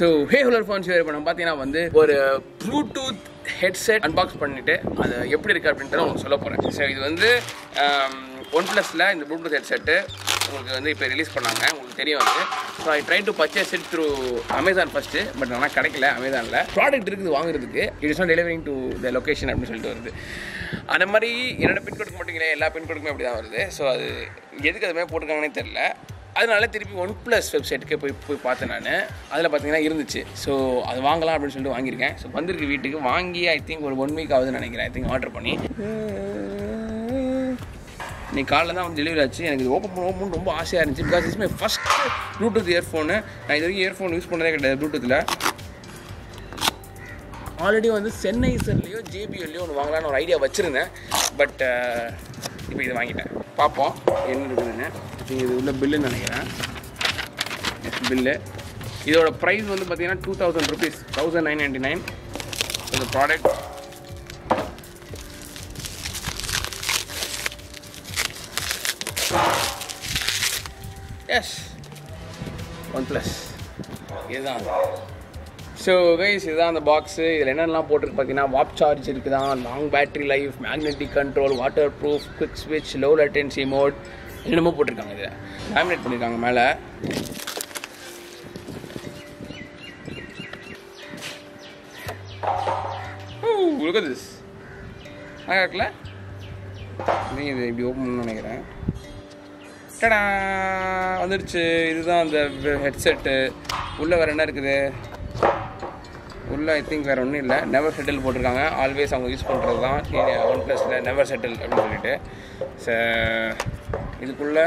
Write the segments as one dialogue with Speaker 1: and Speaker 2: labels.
Speaker 1: So ஹே ஹுலர் phones இப்போ நம்ம பார்த்தீங்கன்னா வந்து ஒரு ப்ளூடூத் ஹெட்செட் அன்பாக்ஸ் பண்ணிட்டு அது எப்படி இருக்குது அப்படின்றத உங்களுக்கு சொல்ல போகிறேன் ஸோ இது வந்து ஒன் ப்ளஸில் இந்த ப்ளூடூத் ஹெட்செட்டு உங்களுக்கு வந்து இப்போ ரிலீஸ் பண்ணாங்க உங்களுக்கு தெரியும் வந்து so I try to purchase it through Amazon first but ஆனால் கிடைக்கல அமேசானில் ப்ராடக்ட் இருக்குது வாங்குறதுக்கு it is not delivering to the location அப்படின்னு சொல்லிட்டு வருது அந்த மாதிரி என்னோட பின்கோடுக்கு மாட்டீங்களே எல்லா பின்கோடுக்குமே அப்படி தான் வருது ஸோ அது எதுக்கு அது மாதிரி போட்டிருக்காங்கன்னே தெரில அதனால திருப்பி ஒன் ப்ளஸ் வெப்சைட்டுக்கு போய் போய் பார்த்தேன் நான் அதில் பார்த்தீங்கன்னா இருந்துச்சு ஸோ அது வாங்கலாம் அப்படின்னு சொல்லிட்டு வாங்கியிருக்கேன் ஸோ வந்திருக்கு வீட்டுக்கு வாங்கி ஐ திங்க் ஒரு ஒன் வீக் ஆகுதுன்னு நினைக்கிறேன் ஐ திங்க் ஆர்டர் பண்ணி இன்னைக்கு காலைல தான் வந்து டெலிவரி ஆச்சு எனக்கு இது ஓப்பன் பண்ண ஓப்பன் ரொம்ப ஆசையாக இருந்துச்சு because it's my first bluetooth earphone நான் இது வரைக்கும் இயர்ஃபோன் யூஸ் பண்ணதே கிடையாது ப்ளூடூத்தில் ஆல்ரெடி வந்து சென்னைசர்லேயோ ஜேபிஎல்லையோ ஒன்று வாங்கலாம்னு ஒரு ஐடியா வச்சுருந்தேன் பட் இப்போ இது வாங்கிட்டேன் பார்ப்போம் என்ன இருக்குதுன்னு இது உள்ள பில்லுன்னு நினைக்கிறேன் பில்லு இதோட ப்ரைஸ் வந்து பார்த்தீங்கன்னா two thousand rupees thousand nine ninety nine இந்த ப்ராடக்ட் எஸ் ஒன் ப்ளஸ் இதுதான் ஸோ கைஸ் இதுதான் அந்த பாக்ஸு இதில் என்னென்னலாம் போட்டிருக்கு பார்த்தீங்கன்னா வாப் சார்ஜ் இருக்குதான் long battery life magnetic control waterproof quick ஸ்விட்ச் லோ லேட்டன்சி மோட் என்னமோ போட்டிருக்காங்க இதில் லேமினேட் பண்ணியிருக்காங்க மேலே look at this அழகா இருக்குல்ல நீ இது இப்படி ஓப்பன் பண்ணணும்னு நினைக்கிறேன் டடா வந்துடுச்சு இதுதான் அந்த ஹெட்செட்டு உள்ளே வேறு என்ன இருக்குது உள்ளே ஐ திங்க் வேறு ஒன்றும் இல்லை நெவர் செட்டில் போட்டிருக்காங்க ஆல்வேஸ் அவங்க யூஸ் பண்ணுறது தான் ஒன் ப்ளஸில் நெவர் செட்டில் அப்படின்னு சொல்லிட்டு ச இதுக்குள்ளே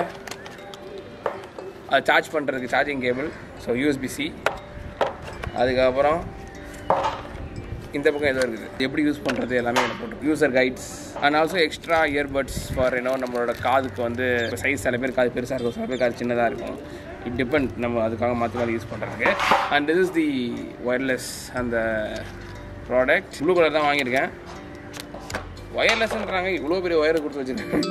Speaker 1: அது சார்ஜ் பண்ணுறதுக்கு சார்ஜிங் கேபிள் ஸோ யூஎஸ்பிசி அதுக்கப்புறம் இந்த பக்கம் ஏதோ இருக்குது எப்படி யூஸ் பண்ணுறது எல்லாமே எனக்கு போட்டு user guides and also extra earbuds for ஏன்னோ நம்மளோட காதுக்கு வந்து சைஸ் சில பேர் காது பெருசாக இருக்கும் சில பேர் காது சின்னதாக இருக்கும் இட் டிபெண்ட் நம்ம அதுக்காக மாற்றி மாற்றி யூஸ் பண்ணுறதுக்கு and this is the wireless அந்த ப்ராடக்ட் ப்ளூ கலர் தான் வாங்கியிருக்கேன் ஒயர்லெஸ்ன்றாங்க இவ்வளோ பெரிய ஒயரை கொடுத்து வச்சுருக்கேன்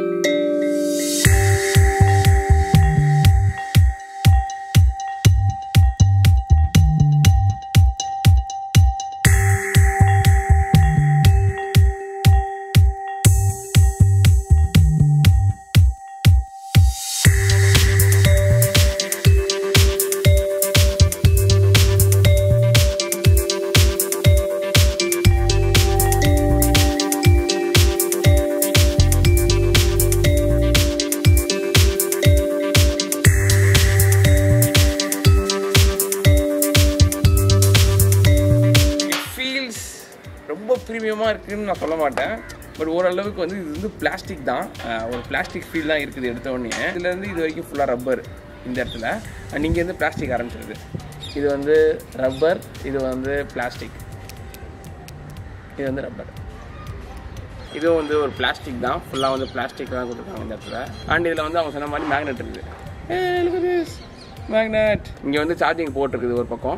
Speaker 1: இட் ஃபீல்ஸ் ரொம்ப ப்ரீமியமாக இருக்குதுன்னு நான் சொல்ல மாட்டேன் பட் ஓரளவுக்கு வந்து இது வந்து பிளாஸ்டிக் தான் அஹ் ஒரு பிளாஸ்டிக் ஃபீல் தான் இருக்குது எடுத்த உடனே இதுலேருந்து இது வரைக்கும் ஃபுல்லாக ரப்பர் இந்த இடத்துல அண்ட் இங்கேருந்து பிளாஸ்டிக் ஆரம்பிச்சிருது இது வந்து ரப்பர் இது வந்து பிளாஸ்டிக் இது வந்து ரப்பர் இதுவும் வந்து ஒரு பிளாஸ்டிக் தான் ஃபுல்லாக வந்து பிளாஸ்டிக் தான் கொடுத்துருக்காங்க இந்த இடத்துல அண்ட் இதில் வந்து அவங்க சொன்ன மாதிரி மேக்னெட் இருக்குது மேக்னெட் இங்கே வந்து சார்ஜிங் போட்டிருக்குது ஒரு பக்கம்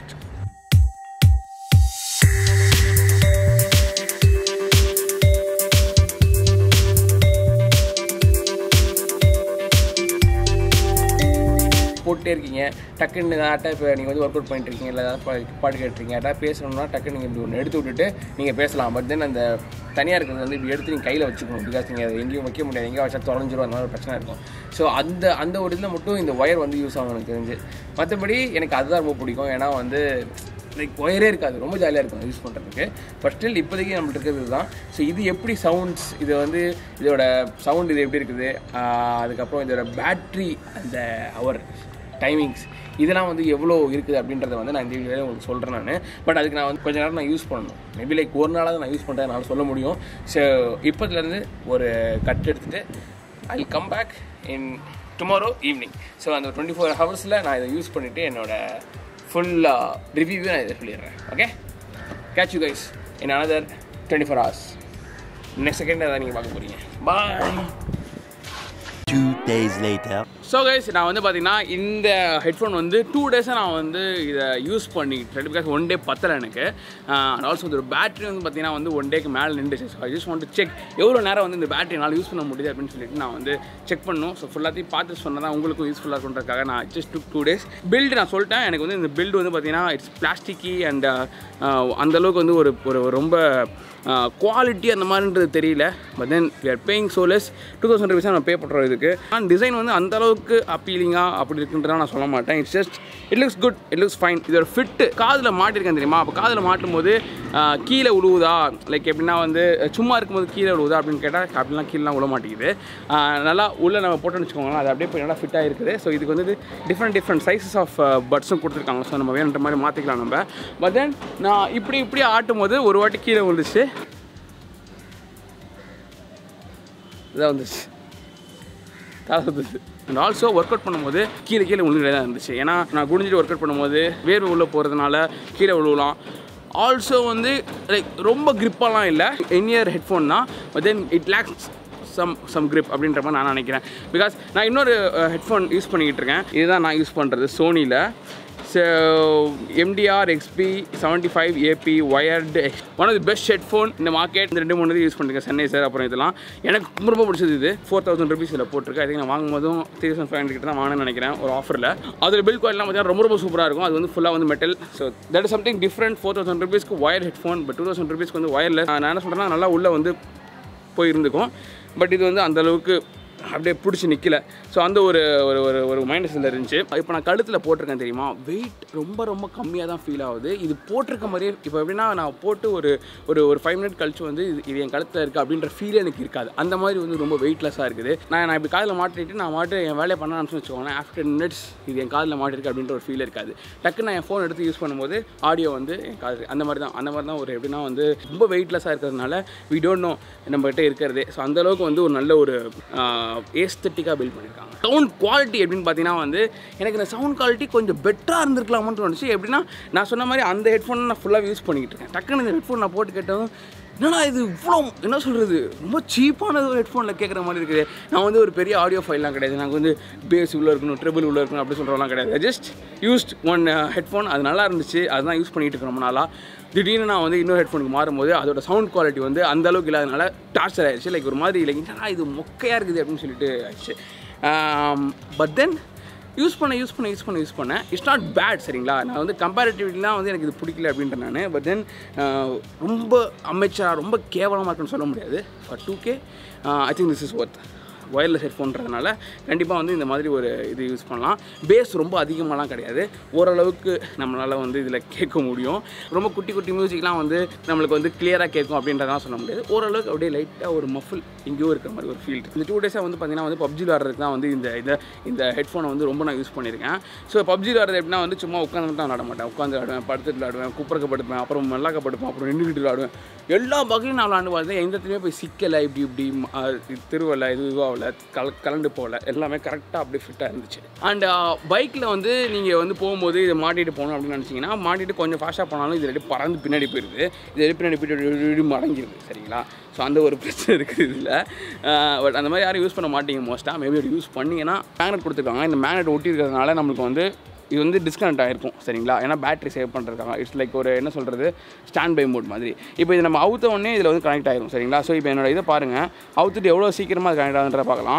Speaker 1: போட்டே இருக்கீங்க டக்குன்னு ஆட்டா இப்போ நீங்கள் வந்து ஒர்க் அவுட் பண்ணிட்டு இருக்கீங்க இல்லை ஏதாவது பா- பாட்டு கேட்டுருக்கீங்க யாராவது பேசணும்னா டக்குன்னு நீங்கள் இப்படி ஒன்று எடுத்து விட்டுட்டு நீங்கள் பேசலாம் பட் தென் அந்த தனியாக இருக்கிறது வந்து இப்படி எடுத்து நீங்கள் கையில் வச்சுக்கணும் பிகாஸ் நீங்கள் அதை எங்கேயும் வைக்க முடியாது எங்கேயும் வச்சா தொலைஞ்சிரும் அந்த மாதிரி ஒரு பிரச்சனை இருக்கும் ஸோ அந்த அந்த ஒரு இதில் மட்டும் இந்த ஒயர் வந்து யூஸ் ஆகும் எனக்கு தெரிஞ்சு மற்றபடி எனக்கு அதுதான் ரொம்ப பிடிக்கும் ஏன்னா வந்து லைக் ஒயரே இருக்காது ரொம்ப ஜாலியாக இருக்கும் யூஸ் பண்ணுறதுக்கு பட் ஸ்டில் இப்போதைக்கு நம்மள்ட்ட இருக்கிறது தான் ஸோ இது எப்படி சவுண்ட்ஸ் இது வந்து இதோட சவுண்ட் இது எப்படி இருக்குது ஆஹ் அதுக்கப்புறம் இதோட பேட்ரி அந்த அவர் டைமிங்ஸ் இதெல்லாம் வந்து எவ்வளோ இருக்குது அப்படின்றத வந்து நான் இந்த வீடியோவில் உங்களுக்கு சொல்கிறேன் நான் பட் அதுக்கு நான் வந்து கொஞ்ச நேரம் நான் யூஸ் பண்ணணும் மேபி லைக் ஒரு நாளாவது நான் யூஸ் பண்ணுறேன் என்னால் சொல்ல முடியும் ஸோ இப்போதுலேருந்து ஒரு கட் எடுத்துகிட்டு I come back in tomorrow evening so அந்த டுவெண்ட்டி ஃபோர் ஹவர்ஸில் நான் இதை யூஸ் பண்ணிவிட்டு என்னோட ஃபுல் ரிவ்யூவே நான் இதை சொல்லிடுறேன் okay catch you guys in another twenty four hours next second தான் நீங்கள் பார்க்க போகிறீங்க bye
Speaker 2: Toot days later.
Speaker 1: So guys நான் வந்து பார்த்தீங்கன்னா இந்த ஹெட்ஃபோன் வந்து டூ டேஸாக நான் வந்து இதை யூஸ் பண்ணிக்கிட்டேன் பிகாஸ் ஒன் டே பத்தலை எனக்கு அண்ட் ஆல்சோ ஒரு பேட்டரி வந்து பார்த்தீங்கன்னா வந்து ஒன் டேக்கு மேலே நின்றுச்சு so I just want check எவ்வளோ நேரம் வந்து இந்த பேட்டரி என்னால் யூஸ் பண்ண முடியுது அப்படின்னு சொல்லிட்டு நான் வந்து செக் பண்ணணும் ஸோ ஃபுல்லாத்தையும் பார்த்து சொன்னதான் உங்களுக்கும் யூஸ்ஃபுல்லாக இருக்குன்றதுக்காக நான் just two two days build நான் சொல்லிட்டேன் எனக்கு வந்து இந்த பில்டு வந்து பார்த்தீங்கன்னா இட்ஸ் பிளாஸ்டிக்கி அண்ட் அந்தளவுக்கு வந்து ஒரு ஒரு ஒரு ரொம்ப குவாலிட்டி அந்த மாதிரின்றது தெரியல but then we are paying சோலஸ் டூ தௌசண்ட் ருபீஸ் நம்ம பே பண்ணுறோம் இதுக்கு ஆனால் டிசைன் வந்து அந்த அளவுக்கு அப்பீலிங்காக அப்படி இருக்குன்றதா நான் சொல்ல மாட்டேன் it's just it looks good it looks fine இதோட ஃபிட்டு காதில் மாட்டிருக்கேன் தெரியுமா அப்போ காதில் மாட்டும் போது ஆஹ், கீழே விழுவுதா லைக் எப்படின்னா வந்து சும்மா இருக்கும்போது கீழே விழுவுதா அப்படின்னு கேட்டால் அப்படிலாம் கீழெலாம் விழ மாட்டேங்குது ஆஹ், நல்லா உள்ளே நம்ம போட்டோன்னு வச்சுக்கோங்களேன் அது அப்படியே போய் நல்லா ஃபிட்டாக இருக்குது ஸோ இதுக்கு வந்து டிஃப்ரெண்ட் டிஃப்ரெண்ட் சைஸஸ் ஆஃப் பட்ஸும் கொடுத்துருக்காங்க ஸோ நம்ம வேணுன்ற மாதிரி மாற்றிக்கலாம் நம்ம பட் தென் நான் இப்படி இப்படி ஆட்டும் போது ஒரு வாட்டி கீழே விழுந்துச்சு இதாக வந்துச்சு காசு வந்துச்சு அண்ட் ஆல்சோ ஒர்க் அவுட் பண்ணும்போது கீழே கீழே விழுந்துட்டே தான் இருந்துச்சு ஏன்னா நான் குடிஞ்சிட்டு ஒர்க் அவுட் பண்ணும்போது வேர்வை உள்ளே போகிறதுனால கீழே விழுவலாம் ஆல்சோ வந்து லைக் ரொம்ப grip-ஆலாம் இல்லை இயர் ஹெட்ஃபோன் தான் but then it lacks some some grip அப்படின்ற மாதிரி நான் நினைக்கிறேன் பிகாஸ் நான் இன்னொரு ஹெட்ஃபோன் யூஸ் பண்ணிக்கிட்டு இருக்கேன் இதுதான் நான் யூஸ் பண்ணுறது சோனியில் so MTR XB seventy five AB wired one of the best headphone இந்த மார்க்கெட் இந்த ரெண்டு மூணு யூஸ் பண்ணிருக்கேன் சென்னை சார் அப்புறம் இதெல்லாம் எனக்கு ரொம்ப ரொம்ப பிடிச்சது இது ஃபோர் தௌசண்ட் ருபீஸ் இதில் போட்டிருக்கு அதுக்கு நான் வாங்கும் போதும் த்ரீ தௌசண்ட் ஃபைவ் ஹண்ட்ரட் தான் வாங்கினேன்னு நினைக்கிறேன் ஒரு ஆஃபரில் அதில் பில் குவாலிட்டிலாம் பார்த்தீங்கன்னா ரொம்ப ரொம்ப சூப்பராக இருக்கும் அது வந்து ஃபுல்லாக வந்து metal so that is something different four thousand ருபீஸ்க்கு wire headphone but two thousand ருபீஸ்க்கு வந்து ஒயர்லெஸ் நான் என்ன சொல்கிறேன்னா நல்லா உள்ளே வந்து போயிருந்துக்கும் பட் இது வந்து அந்த அளவுக்கு அப்படியே பிடிச்சி நிற்கல ஸோ அந்த ஒரு ஒரு ஒரு ஒரு மைனஸ் இதில் இருந்துச்சு இப்போ நான் கழுத்தில் போட்டிருக்கேன் தெரியுமா வெயிட் ரொம்ப ரொம்ப கம்மியாக தான் ஃபீல் ஆகுது இது போட்டிருக்க மாதிரியே இப்போ எப்படின்னா நான் போட்டு ஒரு ஒரு ஒரு ஃபைவ் மினிட் கழிச்சு வந்து இது இது என் கழுத்தில் இருக்குது அப்படின்ற ஃபீலே எனக்கு இருக்காது அந்த மாதிரி வந்து ரொம்ப வெயிட்லெஸ்ஸாக இருக்குது நான் நான் இப்படி காதில் மாட்டிட்டு நான் மாட்டு என் வேலையை பண்ண ஆரம்பிச்சு வச்சுக்கோங்களேன் ஆஃப்டர் மினிட்ஸ் இது என் காதில் மாட்டிருக்கு அப்படின்ற ஒரு ஃபீல் இருக்காது டக்குன்னு நான் என் ஃபோன் எடுத்து யூஸ் பண்ணும்போது ஆடியோ வந்து என் காது அந்த மாதிரி தான் அந்த மாதிரி தான் ஒரு எப்படின்னா வந்து ரொம்ப வெயிட்லெஸ்ஸாக இருக்கிறதுனால வி டோன்ட் நோ நம்மகிட்ட இருக்கிறதே ஸோ அந்தளவுக்கு வந்து ஒரு நல்ல ஒரு ஏஸ்தட்டிக்காக பில்ட் பண்ணியிருக்காங்க சவுண்ட் குவாலிட்டி எப்படின்னு பார்த்தீங்கன்னா வந்து எனக்கு இந்த சவுண்ட் குவாலிட்டி கொஞ்சம் பெட்டராக இருந்திருக்கலாமான்னு தோணுச்சு எப்படின்னா நான் சொன்ன மாதிரி அந்த ஹெட்ஃபோன் நான் ஃபுல்லாக யூஸ் பண்ணிக்கிட்டு இருக்கேன் டக்குன்னு இந்த ஹெட்ஃபோன் நான் போட்டு கேட்டதும் என்னடா இது இவ்வளோ என்ன சொல்கிறது ரொம்ப சீப்பான ஒரு ஹெட்ஃபோனில் கேட்குற மாதிரி இருக்குது நான் வந்து ஒரு பெரிய ஆடியோ ஃபைல்லாம் கிடையாது நாங்கள் வந்து பேஸ் உள்ளே இருக்கணும் ட்ரிபிள் உள்ளே இருக்கணும் அப்படி சொல்கிறலாம் கிடையாது ஜஸ்ட் யூஸ்ட் ஒன் ஹெட்ஃபோன் அது நல்லா இருந்துச்சு அதுதான் யூஸ் பண்ணிகிட்டு இருக்கேன் ரொம்ப நாளாக திடீர்னு நான் வந்து இன்னொரு ஹெட்ஃபோனுக்கு மாறும்போது அதோட சவுண்ட் குவாலிட்டி வந்து அந்த அளவுக்கு இல்லாதனால டார்ச்சர் ஆயிடுச்சு லைக் ஒரு மாதிரி லைக் என்னடா இது மொக்கையாக இருக்குது அப்படின்னு சொல்லிட்டு ஆயிடுச்சு பட் தென் யூஸ் பண்ண யூஸ் பண்ண யூஸ் பண்ண யூஸ் பண்ணேன் இட்ஸ் நாட் பேட் சரிங்களா நான் வந்து கம்பேரிட்டிவ்லாம் வந்து எனக்கு இது பிடிக்கல அப்படின்ற நான் பட் தென் ரொம்ப அமைச்சராக ரொம்ப கேவலமாக இருக்குன்னு சொல்ல முடியாது for two K I think this is worth wireless ஹெட்ஃபோன்றதுனால கண்டிப்பாக வந்து இந்த மாதிரி ஒரு இது யூஸ் பண்ணலாம் பேஸ் ரொம்ப அதிகமாகலாம் கிடையாது ஓரளவுக்கு நம்மளால் வந்து இதில் கேட்க முடியும் ரொம்ப குட்டி குட்டி மியூசிக்லாம் வந்து நம்மளுக்கு வந்து கிளியராக கேட்கும் அப்படின்றதான் சொல்ல முடியாது ஓரளவுக்கு அப்படியே லைட்டாக ஒரு மஃபில் எங்கேயோ இருக்கிற மாதிரி ஒரு ஃபீல் இந்த டூ டேஸாக வந்து பார்த்தீங்கன்னா வந்து பப்ஜி விளாட்றதுக்கு தான் வந்து இந்த இந்த இந்த ஹெட்ஃபோனை வந்து ரொம்ப நான் யூஸ் பண்ணியிருக்கேன் ஸோ பப்ஜி விளாட்றது எப்படின்னா வந்து சும்மா உட்காந்து தான் விளாட மாட்டேன் உட்காந்து விளாடுவேன் படுத்துட்டு விளாடுவேன் குப்பரக்க படுப்பேன் அப்புறம் மெல்லாக்க படுப்பேன் அப்புறம் நின்றுக்கிட்டு விளாடுவேன் எல்லா பகையும் நான் விளாண்டு பார்த்தேன் எந்த இடத்துலையுமே போய் சிக்கலை இப்படி இப்படி திருவலை இது இதுவாகல கல கலண்டு போகல எல்லாமே கரெக்டாக அப்படியே ஃபிட்டாக இருந்துச்சு அண்ட் பைக்கில் வந்து நீங்கள் வந்து போகும்போது இதை மாட்டிட்டு போகணும் அப்படின்னு நினச்சிங்கன்னா மாட்டிட்டு கொஞ்சம் ஃபாஸ்ட்டாக போனாலும் இது ரெடி பறந்து பின்னாடி போயிடுது இது ரெடி பின்னாடி போயிட்டு மடங்கிடுது சரிங்களா ஸோ அந்த ஒரு பிரச்சனை இருக்குது இதில் பட் அந்த மாதிரி யாரும் யூஸ் பண்ண மாட்டீங்க மோஸ்ட்டாக மேபி அப்படி யூஸ் பண்ணிங்கன்னா மேக்னெட் கொடுத்துருக்காங்க இந்த மேக்னெட் ஒட்டி இருக்கிறதுனால நம்மளுக்கு வந்து இது வந்து டிஸ்கனெக்ட் ஆகிருக்கும் சரிங்களா ஏன்னா பேட்டரி சேவ் பண்ணுறதுக்காக இட்ஸ் லைக் ஒரு என்ன சொல்கிறது ஸ்டாண்ட் பை மோட் மாதிரி இப்போ இது நம்ம அவுத்த உடனே இதில் வந்து கனெக்ட் ஆகிரும் சரிங்களா ஸோ இப்போ என்னோட இதை பாருங்கள் அவுத்துட்டு எவ்வளோ சீக்கிரமாக அது கனெக்ட் ஆகுதுன்ற பார்க்கலாம்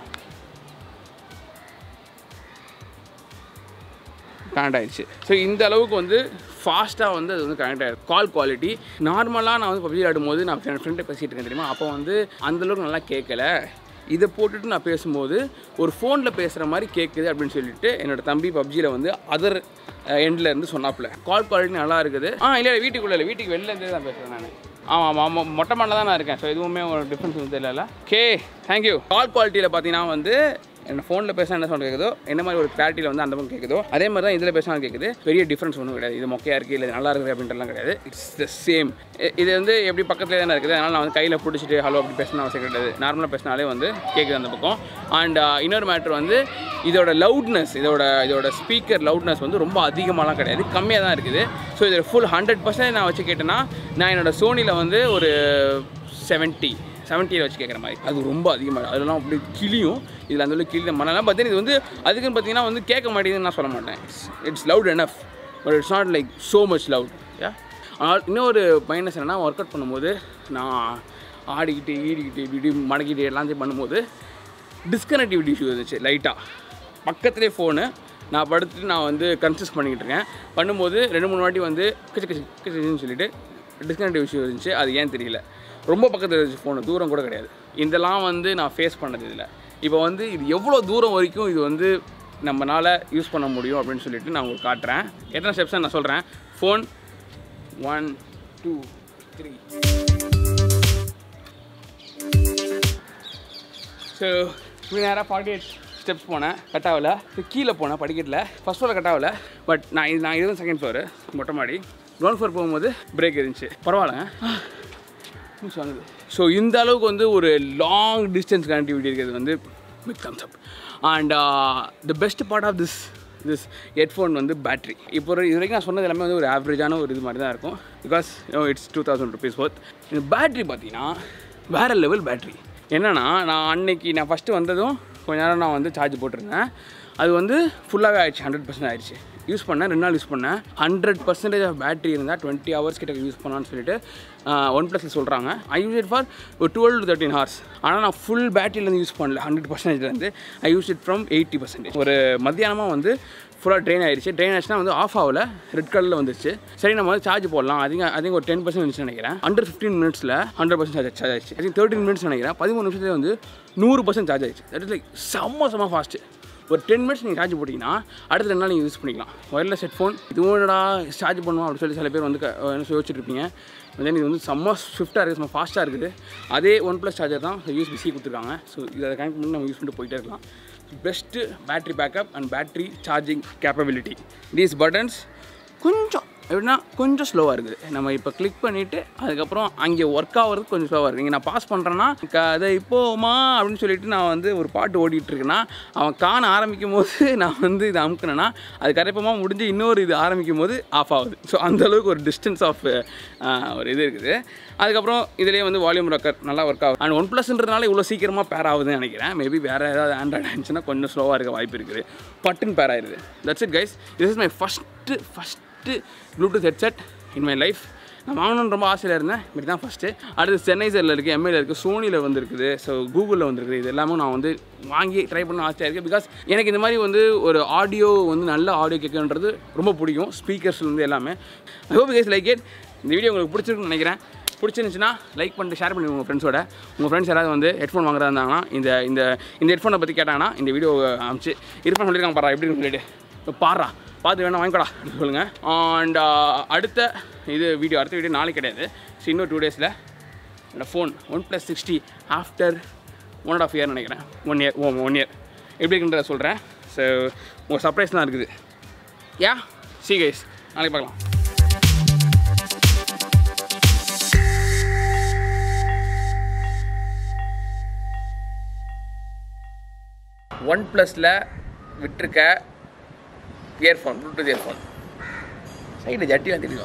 Speaker 1: கனெக்ட் ஆயிடுச்சு ஸோ இந்த அளவுக்கு வந்து ஃபாஸ்ட்டாக வந்து அது வந்து கனெக்ட் ஆகிடும் கால் குவாலிட்டி நார்மலாக நான் வந்து பப்ஜி விளையாடும்போது நான் என் ஃப்ரெண்டை பேசிகிட்டு இருக்கேன் தெரியுமா அப்போ வந்து அந்தளவுக்கு நல்லா கேட்கல இதை போட்டுட்டு நான் பேசும்போது ஒரு ஃபோனில் பேசுகிற மாதிரி கேட்குது அப்படின்னு சொல்லிட்டு என்னோட தம்பி பப்ஜியில் வந்து அதர் எண்டில் இருந்து சொன்னாப்புல கால் குவாலிட்டி நல்லா இருக்குது ஆ இல்லை வீட்டுக்குள்ளே இல்லை வீட்டுக்கு வெளில இருந்தே தான் பேசுகிறேன் நான் ஆமாம் ஆமாம் ஆமாம் மொட்டை மாடில் தான் நான் இருக்கேன் ஸோ எதுவுமே ஒரு டிஃப்ரென்ஸ் வந்து தெரியல கே தேங்க்யூ கால் குவாலிட்டியில் பார்த்தீங்கன்னா வந்து என்ன ஃபோனில் பேசினா என்ன சவுண்ட் கேட்குதோ என்ன மாதிரி ஒரு கிளாரிட்டியில் வந்து அந்த பக்கம் கேட்குதோ அதே மாதிரி தான் இதில் பேசினா கேட்குது பெரிய டிஃப்ரென்ஸ் ஒன்றும் கிடையாது இது மொக்கையாக இருக்குது இல்லை நல்லா இருக்குது அப்படின்றலாம் கிடையாது இட்ஸ் த சேம் இது வந்து எப்படி பக்கத்துலேயே தானே இருக்குது அதனால் நான் வந்து கையில் பிடிச்சிட்டு ஹலோ அப்படி பேசினா அவசியம் கிடையாது நார்மலாக பேசினாலே வந்து கேட்குது அந்த பக்கம் அண்ட் இன்னொரு மேட்ரு வந்து இதோட லவுட்னஸ் இதோட இதோட ஸ்பீக்கர் லவுட்னஸ் வந்து ரொம்ப அதிகமாகலாம் கிடையாது கம்மியாக தான் இருக்குது ஸோ இதோட ஃபுல் ஹண்ட்ரட் பர்சன்ட் நான் வச்சு கேட்டேன்னா நான் என்னோட சோனியில் வந்து ஒரு செவன்ட்டி செவன்ட்டியில் வச்சு கேட்குற மாதிரி அது ரொம்ப அதிகமாக அதெல்லாம் அப்படி கிளியும் இதில் அந்த அளவுக்கு கிளி பண்ணலாம் பட் இது வந்து அதுக்குன்னு பார்த்தீங்கன்னா வந்து கேட்க மாட்டேங்குதுன்னு நான் சொல்ல மாட்டேன் it's it's loud enough but it's not like so much loud yeah ஆனால் இன்னொரு மைனஸ் என்னென்னா ஒர்க் அவுட் பண்ணும்போது நான் ஆடிக்கிட்டு ஈடிக்கிட்டு இப்படி இப்படி மடக்கிட்டு எல்லாத்தையும் பண்ணும்போது டிஸ்கனெக்டிவிட்டி இஷ்யூ இருந்துச்சு லைட்டாக பக்கத்துலேயே ஃபோனு நான் படுத்துட்டு நான் வந்து கன்சிஸ் பண்ணிக்கிட்டு இருக்கேன் பண்ணும்போது ரெண்டு மூணு வாட்டி வந்து கிச்சு கிச்சு கிச்சுன்னு சொல்லிட்டு டிஸ்கனெக்டிவ் இஷ்யூ இருந்துச்சு அது ஏன் தெரியல ரொம்ப பக்கத்தில் இருந்துச்சு ஃபோனு தூரம் கூட கிடையாது இதெல்லாம் வந்து நான் ஃபேஸ் பண்ணது இதில் இப்போ வந்து இது எவ்வளோ தூரம் வரைக்கும் இது வந்து நம்மளால் யூஸ் பண்ண முடியும் அப்படின்னு சொல்லிட்டு நான் உங்களுக்கு காட்டுறேன் எத்தனை ஸ்டெப்ஸ் நான் சொல்கிறேன் phone one two three so இப்படி நேராக ஃபார்ட்டி எயிட் ஸ்டெப்ஸ் போனேன் கட்டாவில் கீழே போனேன் படிக்கட்டில் ஃபஸ்ட் ஃப்ளோரில் கட்டாவில் பட் நான் இது நான் இதுவும் செகண்ட் ஃப்ளோரு மொட்டை மாடி கிரவுண்ட் ஃப்ளோர் போகும்போது பிரேக் இருந்துச்சு பரவாயில்ல சொன்னது ஸோ இந்த அளவுக்கு வந்து ஒரு லாங் டிஸ்டன்ஸ் கனெக்டிவிட்டி இருக்கிறது வந்து big thumbs up and the best part of this this headphone வந்து பேட்ரி இப்போ ஒரு இது வரைக்கும் நான் சொன்னது எல்லாமே வந்து ஒரு ஆவரேஜான ஒரு இது மாதிரி தான் இருக்கும் because it's two thousand rupees worth இந்த பேட்ரி பார்த்தீங்கன்னா வேறு லெவல் பேட்ரி என்னன்னா நான் அன்னைக்கு நான் ஃபஸ்ட்டு வந்ததும் கொஞ்ச நேரம் நான் வந்து சார்ஜ் போட்டிருந்தேன் அது வந்து ஃபுல்லாகவே ஆயிடுச்சு ஹண்ட்ரட் பர்சன்ட் ஆயிடுச்சு யூஸ் பண்ணேன் ரெண்டு நாள் யூஸ் பண்ணேன் ஹண்ட்ரட் பர்சன்டேஜ் ஆஃப் பேட்டரி இருந்தால் டுவெண்ட்டி ஹவர்ஸ் கிட்ட யூஸ் பண்ணலான்னு சொல்லிட்டு ஒன் ப்ளஸில் சொல்கிறாங்க ஐ யூஸ் இட் ஃபார் ஒரு டுவெல் டு தேர்ட்டின் ஹவர்ஸ் ஆனால் நான் ஃபுல் பேட்டரியிலேருந்து யூஸ் பண்ணல ஹண்ட்ரட் பர்சன்டேஜ்லேருந்து I use it from eighty percentage ஒரு மத்தியானமாக வந்து ஃபுல்லாக ட்ரெயின் ஆயிடுச்சு ட்ரெயின் ஆச்சுன்னா வந்து ஆஃப் ஆகல ரெட் கலரில் வந்துச்சு சரி நம்ம வந்து சார்ஜ் போடலாம் அதிக அதிக ஒரு டென் பர்சன்ட் இருந்துச்சு நினைக்கிறேன் அண்டர் ஃபிஃப்டீன் மினிட்ஸில் ஹண்ட்ரட் பர்சன்ட் சார்ஜ் சார்ஜ் ஆயிடுச்சு ஐ திங்க் தேர்ட்டின் மினிட்ஸ் நினைக்கிறேன் பதிமூணு நிமிஷத்துல வந்து நூறு பர்சன்ட் சார்ஜ் ஆயிடுச்சு தட் இஸ் லைக் செம்ம செம்ம ஃபாஸ்ட்டு ஒரு டென் மினிட்ஸ் நீங்கள் சார்ஜ் போட்டிங்கன்னா அடுத்த ரெண்டு நாள் நீங்கள் யூஸ் பண்ணிக்கலாம் ஒயர்லெஸ் ஹெட்ஃபோன் இதுவும் என்னடா சார்ஜ் பண்ணுவோம் அப்படின்னு சொல்லி சில பேர் வந்து க- என்ன சொல்லி யோசிச்சுட்டு இருப்பீங்க தென் இது வந்து செம்ம ஸ்விஃப்ட்டாக இருக்குது செம்ம ஃபாஸ்ட்டாக இருக்குது அதே ஒன் ப்ளஸ் சார்ஜர் தான் யூஎஸ்பி சி கொடுத்துருக்காங்க ஸோ இதை கனெக்ட் பண்ணி நம்ம யூஸ் பண்ணிட்டு போயிட்டே இருக்கலாம் best battery backup and battery charging capability these buttons கொஞ்சம் எப்படின்னா கொஞ்சம் ஸ்லோவாக இருக்குது நம்ம இப்போ கிளிக் பண்ணிவிட்டு அதுக்கப்புறம் அங்கே ஒர்க் ஆகிறது கொஞ்சம் ஸ்லோவாக இருக்குது இங்கே நான் பாஸ் பண்ணுறேன்னா கதை இப்போமா அப்படின்னு சொல்லிட்டு நான் வந்து ஒரு பாட்டு ஓடிட்டு இருக்கேன்னா அவன் காண ஆரம்பிக்கும் போது நான் வந்து இதை அமுக்கினேன்னா அது கரெக்டமாக முடிஞ்சு இன்னொரு இது ஆரம்பிக்கும் போது ஆஃப் ஆகுது ஸோ அந்த அளவுக்கு ஒரு டிஸ்டன்ஸ் ஆஃப் ஒரு இது இருக்குது அதுக்கப்புறம் இதுலேயே வந்து வால்யூம் ரொக்கர் நல்லா ஒர்க் ஆகும் அண்ட் ஒன் ப்ளஸ்ன்றதுனால இவ்வளோ சீக்கிரமாக பேர் ஆகுதுன்னு நினைக்கிறேன் மேபி வேறு ஏதாவது ஆண்ட்ராய்டு இருந்துச்சுன்னா கொஞ்சம் ஸ்லோவாக இருக்க வாய்ப்பு இருக்குது பட்டுன்னு பேர் ஆயிருது that's it guys this is my first first bluetooth headset in my life நான் வாங்கணும்னு ரொம்ப ஆசையில் இருந்தேன் இப்படி தான் ஃபஸ்ட்டு அடுத்து சென்னைசரில் இருக்குது எம்ஐயில் இருக்குது சோனியில் வந்துருக்குது ஸோ கூகுளில் வந்துருக்குது இது எல்லாமே நான் வந்து வாங்கி ட்ரை பண்ண ஆசையாக இருக்குது பிகாஸ் எனக்கு இந்த மாதிரி வந்து ஒரு ஆடியோ வந்து நல்ல ஆடியோ கேட்கன்றது ரொம்ப பிடிக்கும் ஸ்பீக்கர்ஸ்லேருந்து எல்லாமே I hope guys like it இந்த வீடியோ உங்களுக்கு பிடிச்சிருக்குன்னு நினைக்கிறேன் பிடிச்சிருந்துச்சுன்னா லைக் பண்ணிட்டு ஷேர் பண்ணி உங்கள் ஃப்ரெண்ட்ஸோட உங்கள் ஃப்ரெண்ட்ஸ் யாராவது வந்து ஹெட்ஃபோன் வாங்குறதா இருந்தாங்கன்னா இந்த இந்த இந்த ஹெட்ஃபோனை பற்றி கேட்டாங்கன்னா இந்த வீடியோ அமிச்சு இருப்பேன் சொல்லியிருக்காங்க பாரா எப்படின்னு சொல்லிட்டு இப்போ பாரா பார்த்து வேணா வாங்கிக்கோடா அப்படின்னு சொல்லுங்கள் அண்ட் அடுத்த இது வீடியோ அடுத்த வீடியோ நாளைக்கு கிடையாது ஸோ இன்னும் டூ டேஸில் என்னோட phone OnePlus sixty after one and half year நினைக்கிறேன் one year oh one year எப்படி இருக்குன்றத சொல்கிறேன் ஸோ உங்கள் சர்ப்ரைஸ் தான் இருக்குது யா சி கைஸ் நாளைக்கு பார்க்கலாம் ஒன் ப்ளஸில் விட்டிருக்க இயர்ஃபோன் ப்ளூடூத் இயர்ஃபோன் சைடில் ஜட்டிலாம் தெரியும்